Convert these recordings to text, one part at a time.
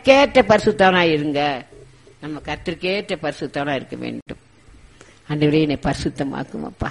எனக்கேற்ற பரிசுத்தவனா இருங்க நம்ம கத்திற்கேற்ற பரிசுத்தவனா இருக்க வேண்டும் ஆண்டவரே என்னை பரிசுத்தமாக்கும் அப்பா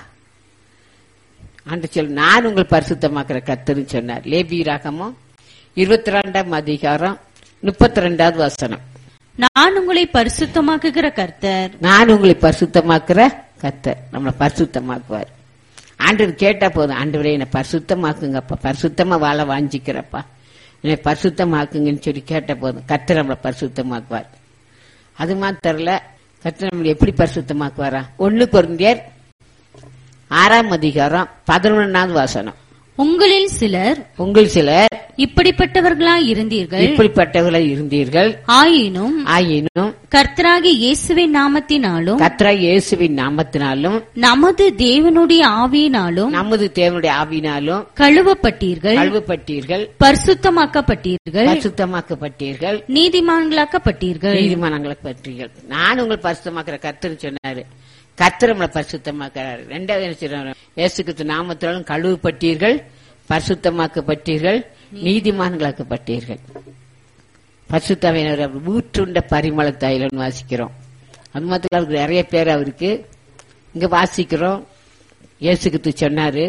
ஆண்டு சொல் நான் உங்கள் பரிசுத்தமாக்குற கத்தருன்னு சொன்னார் லேபி ராகமும் இருபத்தி ரெண்டாம் அதிகாரம் முப்பத்தி ரெண்டாவது வசனம் நான் உங்களை பரிசுத்தமாக்குகிற கர்த்தர் நான் உங்களை பரிசுத்தமாக்குற கத்தர் நம்மளை பரிசுத்தமாக்குவார் ஆண்டவர் கேட்டா போதும் ஆண்டவரே என்னை பரிசுத்தமாக்குங்கப்பா பரிசுத்தமா வாழ வாஞ்சிக்கிறப்பா என்னை பரிசுத்தமாக்குங்கன்னு சொல்லி கேட்ட போதும் கத்தர் நம்மளை பரிசுத்தமாக்குவார் அது மாத்திரல கத்தர் நம்மளை எப்படி பரிசுத்தமாக்குவாரா ஒண்ணு குறைந்தியர் ஆறாம் அதிகாரம் பதினொன்னாவது வாசனம் உங்களில் சிலர் உங்கள் சிலர் இப்படிப்பட்டவர்களாய் இருந்தீர்கள் இப்படிப்பட்டவர்களாக இருந்தீர்கள் ஆயினும் ஆயினும் கர்த்தராகிய இயேசுவின் நாமத்தினாலும் கத்ரா இயேசுவின் நாமத்தினாலும் நமது தேவனுடைய ஆவியினாலும் நமது தேவனுடைய ஆவினாலும் கழுவப்பட்டீர்கள் கழுவப்பட்டீர்கள் பரிசுத்தமாக்கப்பட்டீர்கள் பரிசுத்தமாக்கப்பட்டீர்கள் நீதிமான்களாக்கப்பட்டீர்கள் நீதிமானங்களை பற்றீர்கள் நான் உங்கள் பரிசுத்தமாக்குற கர்த்தர் சொன்னாரு கர்த்தர் நம்மளை பரிசுத்தமாக்குறாரு ரெண்டாவது என்ன சொல்றாரு இயேசு கிறிஸ்து நாமத்தினாலும் கழுவப்பட்டீர்கள் பரிசுத்தமாக்கப்பட்டீர்கள் நீதிமான்களாக்கப்பட்டீர்கள் பரிசுத்தமையினர் அவர் ஊற்றுண்ட பரிமள தைலன்னு வாசிக்கிறோம் அது மாத்திரம் அவருக்கு நிறைய பேர் அவருக்கு இங்க வாசிக்கிறோம் இயேசு கிறிஸ்து சொன்னாரு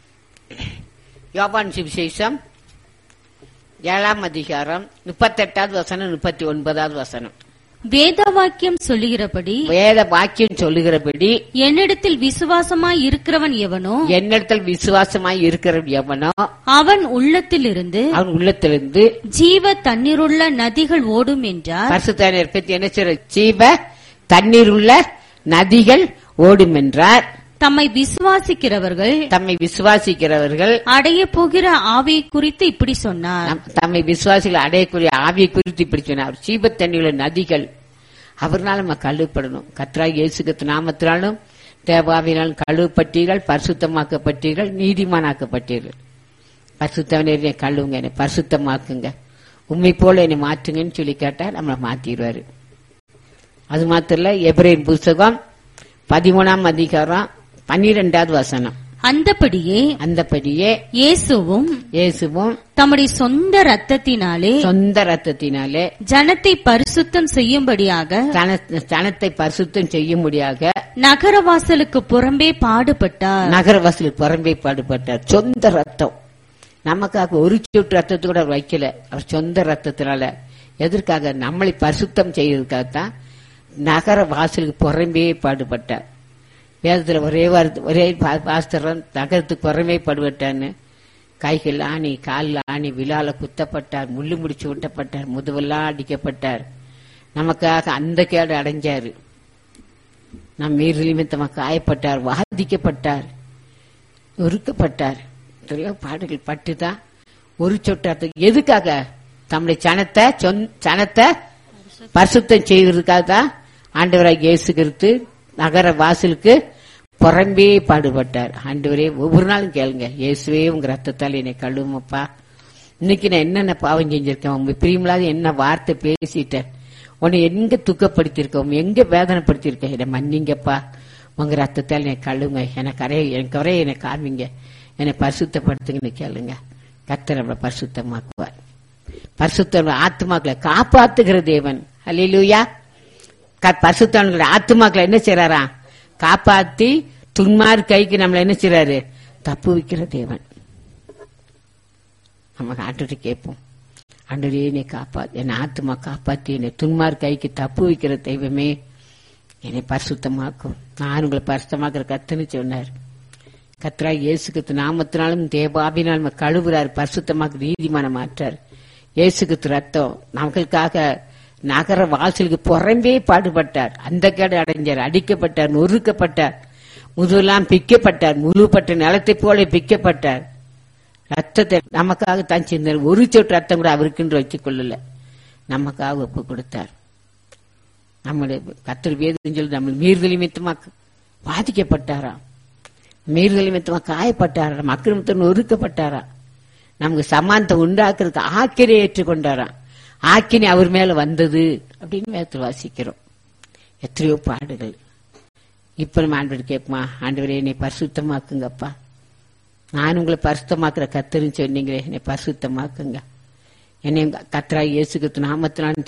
யோபான் சுவிசேஷம் ஏழாம் அதிகாரம் முப்பத்தெட்டாவது வசனம் முப்பத்தி ஒன்பதாவது வசனம் வேத வாக்கியம் சொல்லுகிறபடி வேத வாக்கியம் சொல்லுகிறபடி என்னிடத்தில் விசுவாசமாய் இருக்கிறவன் எவனோ என்னிடத்தில் விசுவாசமாய் இருக்கிற எவனோ அவன் உள்ளத்திலிருந்து அவன் உள்ளத்திலிருந்து ஜீவ தண்ணீருள்ள நதிகள் ஓடும் என்றார் பரிசுத்தானியர் பற்றி என்ன சொல்ற ஜீவ தண்ணீர் உள்ள நதிகள் ஓடும் என்றார் தம்மை விசுவாசிக்கிறவர்கள் தம்மை விசுவாசிக்கிறவர்கள் அடைய போகிற ஆவியை குறித்து இப்படி சொன்னார் நம்- தம்மை விசுவாசிகள் அடையக்கூடிய ஆவியை குறித்து இப்படி சொன்னார் ஜீவ தண்ணீர் நதிகள் அவர்னால நம்ம கழுவப்படணும் கத்ரா இயேசுகத்து நாமத்தினாலும் தேவாவினாலும் கழுவப்பட்டீர்கள் பரிசுத்தமாக்கப்பட்டீர்கள் நீதிமானாக்கப்பட்டீர்கள் பரிசுத்தவனே கழுவுங்க என்னை பரிசுத்தமாக்குங்க உண்மை போல என்னை மாற்றுங்கன்னு சொல்லி கேட்டா நம்மளை மாத்திடுவாரு அது மாத்திரம் இல்ல எபிரேன் புஸ்தகம் பதிமூணாம் அதிகாரம் பன்னிரெண்டாவது வசனம் அந்தபடியே அந்தபடியே இயேசுவும் இயேசுவும் தம்முடைய சொந்த ரத்தத்தினாலே சொந்த ரத்தத்தினாலே ஜனத்தை பரிசுத்தம் செய்யும்படியாக தன- தனத்தை பரிசுத்தம் செய்யும்படியாக நகரவாசலுக்கு புறம்பே பாடுபட்டார் நகரவாசலுக்கு புறம்பே பாடுபட்டார் சொந்த ரத்தம் நமக்காக ஒரு சொட்டு ரத்தத்தை கூட அவர் வைக்கல அவர் சொந்த ரத்தத்தினால எதற்காக நம்மளை பரிசுத்தம் செய்யறதுக்காகத்தான் நகர வாசலுக்கு புறம்பே பாடுபட்டார் வேதத்துல ஒரே வார்த்தை ஒரே பா- பாஸ்தரம் நகரத்துக்கு புறமே பாடுபட்டான்னு கைகள் ஆணி காலில் ஆணி விழால குத்தப்பட்டார் முள்ளு முடிச்சு விட்டப்பட்டார் முதுவெல்லாம் அடிக்கப்பட்டார் நமக்காக அந்த கேடு அடைஞ்சாரு நம் மீறி நிமித்தமாக காயப்பட்டார் வாதிக்கப்பட்டார் ஒருக்கப்பட்டார் எத்தனையோ பாடுகள் பட்டுதான் ஒரு சொட்டார்த்தம் எதுக்காக தம்முடைய சனத்தை சொந்த- சனத்தை பரிசுத்தம் செய்வதற்காக தான் ஆண்டவராக இயேசு கிறிஸ்து நகர வாசலுக்கு புறம்பே பாடுபட்டார் ஆண்டவரே ஒவ்வொரு நாளும் கேளுங்க இயேசுவே உங்க ரத்தத்தால் என்னை கழுவுமப்பா இன்னைக்கு நான் என்னென்ன பாவம் செஞ்சிருக்கேன் உங்க பிரியமில்லாத என்ன வார்த்தை பேசிட்டேன் உன்னை எங்க துக்கப்படுத்தியிருக்கேன் உன்னை எங்க வேதனைப்படுத்தியிருக்கேன் என்னை மன்னிங்கப்பா உங்க ரத்தத்தால் என்னை கழுவுங்க எனக்கு அறைய எனக்கு வரைய என்னை காமிங்க என்னை பரிசுத்தப்படுத்துங்கன்னு கேளுங்க கர்த்தர் நம்மளை பரிசுத்தமாக்குவார் பரிசுத்த ஆத்மாக்களை காப்பாத்துகிற தேவன் அல்லேலூயா க- பரிசுத்தவான்களை ஆத்மாக்களை என்ன செய்றாரா காப்பாத்தி துன்மார் கைக்கு நம்மளை என்ன செய்றாரு தப்பு வைக்கிற தேவன் நம்ம ஆண்டு கேட்போம் ஆண்டவரே என்னை காப்பா என்னை ஆத்மா காப்பாத்தி என்னை துன்மார் கைக்கு தப்பு வைக்கிற தெய்வமே என்னை பரிசுத்தமாக்கும் நான் உங்களை பரிசுத்தமாக்குற கத்துன்னு சொன்னார் கத்ரா இயேசுக்கு நாமத்தினாலும் தேவாபினாலும் கழுவுறார் பரிசுத்தமாக நீதிமான மாற்றார் இயேசுக்கு ரத்தம் நமக்களுக்காக நகர வாசலுக்கு புறம்பே பாடுபட்டார் அந்த கேடு அடைஞ்சார் அடிக்கப்பட்டார் நொறுக்கப்பட்டார் முதுவெல்லாம் பிக்கப்பட்டார் முழுப்பட்ட நிலத்தை போல பிக்கப்பட்டார் ரத்தத்தை நமக்காக தான் சிந்தார் ஒரு சொட்டு ரத்தம் கூட அவருக்குன்னு வச்சுக் கொள்ளல நமக்காக ஒப்பு கொடுத்தார் நம்முடைய கத்தர் வேதம் சொல்லி நம்ம மீறுதல் நிமித்தமாக பாதிக்கப்பட்டாராம் மீறுதல் நிமித்தமாக காயப்பட்டாராம் மக்கள் நிமித்தம் நொறுக்கப்பட்டாரா நமக்கு சமானத்தை உண்டாக்குறதுக்கு ஆக்கினை ஏற்றுக்கொண்டாராம் ஆக்கினை அவர் மேல வந்தது அப்படின்னு வேதத்தில் வாசிக்கிறோம் எத்தனையோ பாடுகள் இப்ப நம்ம ஆண்டவர் கேட்குமா ஆண்டவரே என்னை பரிசுத்தமாக்குங்கப்பா நான் உங்களை பரிசுத்தமாக்குற கத்தருன்னு சொன்னீங்களே என்னை பரிசுத்தமாக்குங்க என்னை கத்தரா இயேசுக்கு நாமத்தினாலும்